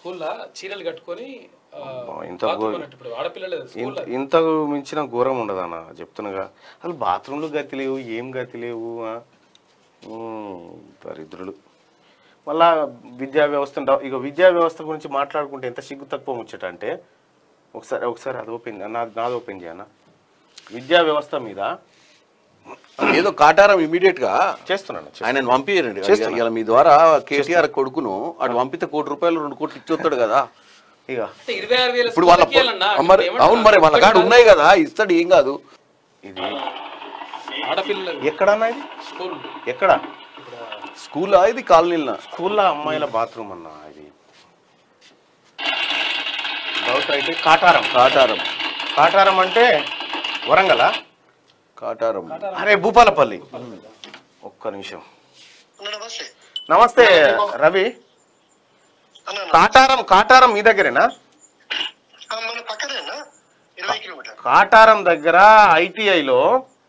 స్కూల్లో చీరలు కట్టుకొని ఆ, ఇంత bathroom అన్నట్టు ఇప్పుడు ఆడపిల్లలు స్కూల్లో ఇంత ఇంతకు మించిన ఘోరం ఉండదన్న చెప్తున్నాగా అసలు బాత్రూంలు గతి లేవు ఏం గతి లేవు ఆ? ఉమ్, దరిద్రులు మళ్ళా విద్యా వ్యవస్థ ఇక విద్యా వ్యవస్థ గురించి మాట్లాడుకుంటే ఎంత సిగ్గు తక్కువ ముచ్చట అంటే ఒకసారి ఒకసారి అది ఓపెన్ నాది నాది ఓపెన్ చేయనా విద్యా వ్యవస్థ మీద ఏదో కాటారం ఇమీడియట్ గా చేస్తున్నాను ఆయన పంపించండి ఇలా మీ ద్వారా కేసీఆర్ కొడుకును అటు పంపితే కోటి రూపాయలు రెండు కోట్లు ఇచ్చొస్తాడు కదా ఇక అంటే ఇరవై ఆరు వేల ఇప్పుడు వాళ్ళ స్కూళ్ళకి ఇవ్వాలన్నా? మరి ఇప్పుడు అవును మరి వాళ్ళ కాడ ఉన్నాయి కదా ఇస్తాడు ఏం కాదు ఇది ఆడపిల్లలు ఎక్కడన్నా ఇది స్కూల్ ఎక్కడ స్కూల్ ఇది కాలనీల స్కూల్లో అమ్మాయిల బాత్రూమ్ అన్న ఇది డౌట్ అయితే కాటారం కాటారం కాటారం అంటే వరంగల కాటారం అరే భూపాలపల్లి ఒక్క నిమిషం అన్న నమస్తే నమస్తే రవి అన్న అన్న. కాటారం కాటారం మీ దగ్గరేనా ఆ, మన పక్కనేనా ఇరవై కిలోమీటర్ కాటారం దగ్గర ఐటీఐలో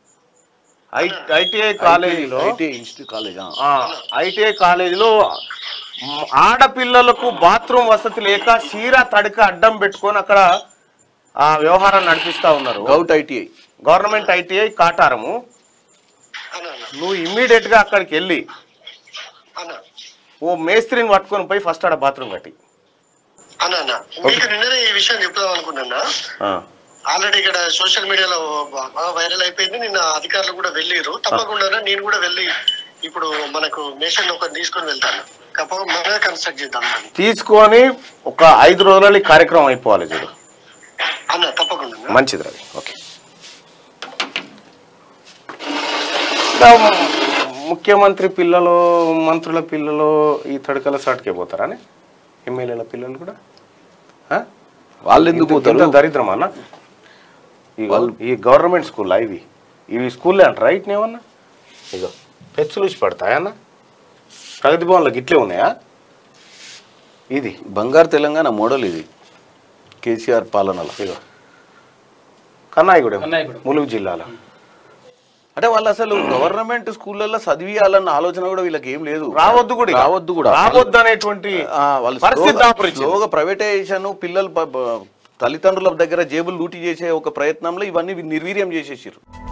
ఐటీఐ కాలేజీలో ఐటీ ఇన్స్టిట్యూట్ కాలేజ్ ఐటీఐ కాలేజీలో మ్, ఆడపిల్లలకు బాత్రూమ్ వసతి లేక చీర తడిక అడ్డం పెట్టుకొని అక్కడ ఆ వ్యవహారాన్ని నడిపిస్తా ఉన్నారు govt ITI government ITI Kataram అన్న అన్న నువ్వు ఇమ్మీడియట్ గా అక్కడికి వెళ్ళి అన్న ఓ మేస్త్రిని పట్టుకొని పోయి ఫస్ట్ ఆడ బాత్రూమ్ కట్టి అన్న అన్న మీకు నిన్ననే ఈ విషయం చెప్దాం అనుకున్నా ఆ, ఆల్రెడీ ఇక్కడ సోషల్ మీడియాలో బాగా వైరల్ అయిపోయింది నిన్న అధికారులు కూడా వెళ్ళిరు తప్పకుండా నేను కూడా వెళ్ళి ఇప్పుడు మనకు నేషన్ ఒక తీసుకొని వెళ్తాను కాకపోతే మనమే కన్స్ట్రక్ట్ చేద్దాం దాన్ని. తీసుకొని ఒక ఐదు రోజులలో ఈ కార్యక్రమం అయిపోవాలి చూడు అన్న తప్పకుండా మంచిది రవి ఓకే ఇంకా ముఖ్యమంత్రి పిల్లలు మంత్రుల పిల్లలు ఈ తడకల సాటుకే పోతారా ఎమ్మెల్యేల పిల్లలు కూడా ఆ? వాళ్ళు ఎందుకు ఇంత- పోతారు ఇంత దరిద్రమా అన్న ఇగో ఈ గవర్నమెంట్ స్కూల్ ఇవి ఇవి స్కూల్లే అంట రైట్ ఏమన్నా ఇగో పెచ్చులు ఇచ్చి పడతాయన్న ప్రగతి భవన్లో గిట్లే ఉన్నాయా ఇది బంగారు తెలంగాణ మోడల్ ఇది కేసీఆర్ పాలనలో ఇగో కన్నాయిగూడెం కన్నాయిగూడెం. ములుగు జిల్లాలో అంటే వాళ్ళు అసలు గవర్నమెంట్ స్కూళ్ళల్లో చదివియాలన్న ఆలోచన కూడా వీళ్ళకి ఏం లేదు రావద్దు కూడా ఇక. రావద్దు కూడా రావద్దు అనేటువంటి ఆ, వాళ్ళు పరిస్థితి స్లోగా- దాపురించింది. స్లోగా ప్రైవేటైజేషన్ పిల్లలు ప- ప- తల్లిదండ్రుల దగ్గర జేబులు లూటీ చేసే ఒక ప్రయత్నంలో ఇవన్నీ నిర్వీర్యం చేసేసారు